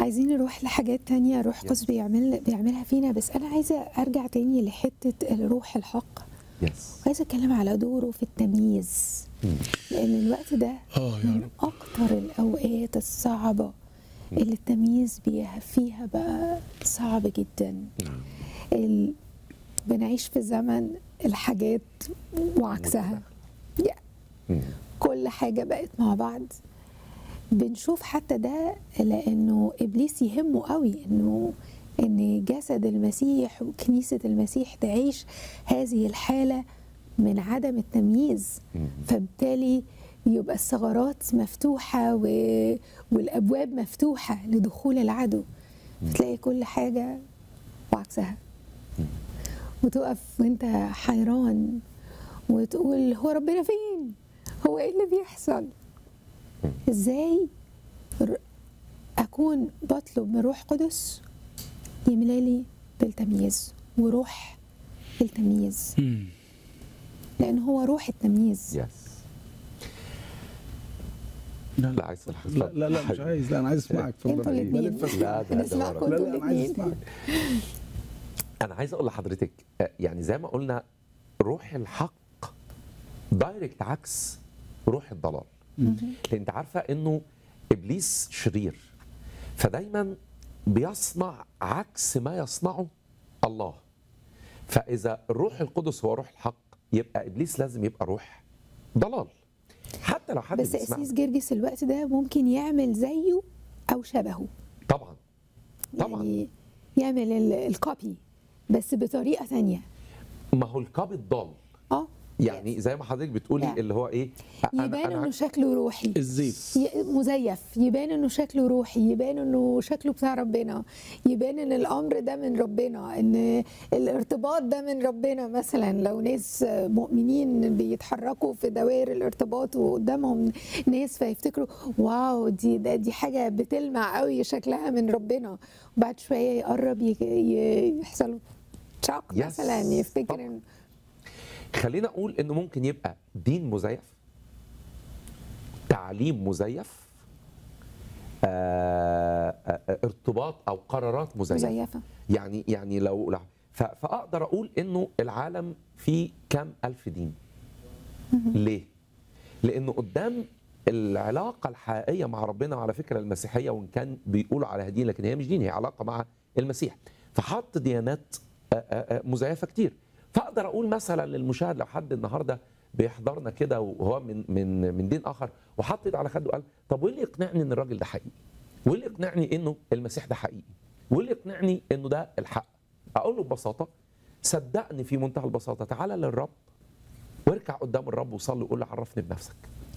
عايزين نروح لحاجات تانية روح قدس بيعمل بيعملها فينا بس أنا عايزة أرجع تاني لحتة الروح الحق يس عايزة أتكلم على دوره في التمييز لأن الوقت ده اه يا من رب أكتر الأوقات الصعبة اللي التمييز بيها فيها بقى صعب جدا ال... بنعيش في زمن الحاجات وعكسها يا. كل حاجة بقت مع بعض بنشوف حتى ده لأنه إبليس يهمه قوي إنه إن جسد المسيح وكنيسة المسيح تعيش هذه الحالة من عدم التمييز فبالتالي يبقى الثغرات مفتوحة و... والأبواب مفتوحة لدخول العدو فتلاقي كل حاجة وعكسها وتقف وانت حيران وتقول هو ربنا فين هو ايه اللي بيحصل ازاي ر- اكون بطلب من روح قدس يملالي بالتمييز وروح التمييز مم. لان هو روح التمييز يس لا لا لا عايز تلحق. لا لا, لا مش عايز لا انا عايز اسمعك اتفضل انتوا عليك. الاثنين بلف- لا، ده- ده هنسمعكم ورا. لا انتوا لا انا عايز الاثنين اسمعك انا عايز اقول لحضرتك آه، يعني زي ما قلنا روح الحق دايركت عكس روح الضلال لان انت عارفه انه ابليس شرير فدايما بيصنع عكس ما يصنعه الله فاذا الروح القدس هو روح الحق يبقى ابليس لازم يبقى روح ضلال حتى لو حد بس بيسمعنا. اسيس جرجس الوقت ده ممكن يعمل زيه او شبهه طبعا طبعا يعني يعمل ال- الكوبي بس بطريقه ثانيه ما هو الكاب الضال اه يعني زي ما حضرتك بتقولي Yeah. اللي هو ايه يبان انه شكله روحي الزيف ي- مزيف يبان انه شكله روحي يبان انه شكله بتاع ربنا يبان ان الامر ده من ربنا ان الارتباط ده من ربنا مثلا لو ناس مؤمنين بيتحركوا في دوائر الارتباط وقدامهم ناس فيفتكروا واو دي ده دي حاجه بتلمع قوي شكلها من ربنا وبعد شويه يقرب ي- ي- يحصل شوك Yes. مثلا يفتكر طبعاً. إن خلينا اقول انه ممكن يبقى دين مزيف تعليم مزيف آه، آه، ارتباط او قرارات مزيفه مزيفه يعني يعني لو لو- ف- فاقدر اقول انه العالم فيه كم الف دين ليه لانه قدام العلاقه الحقيقيه مع ربنا على فكره المسيحيه وان كان بيقولوا عليها دين لكن هي مش دين هي علاقه مع المسيح فحط ديانات آه، آه، آه، مزيفه كتير فاقدر اقول مثلا للمشاهد لو حد النهارده بيحضرنا كده وهو من من من دين اخر وحط ايده على خده وقال طب وايه اللي يقنعني ان الراجل ده حقيقي؟ وايه اللي يقنعني انه المسيح ده حقيقي؟ وايه اللي يقنعني انه ده الحق؟ اقول له ببساطه صدقني في منتهى البساطه تعالى للرب واركع قدام الرب وصلي وقول له عرفني بنفسك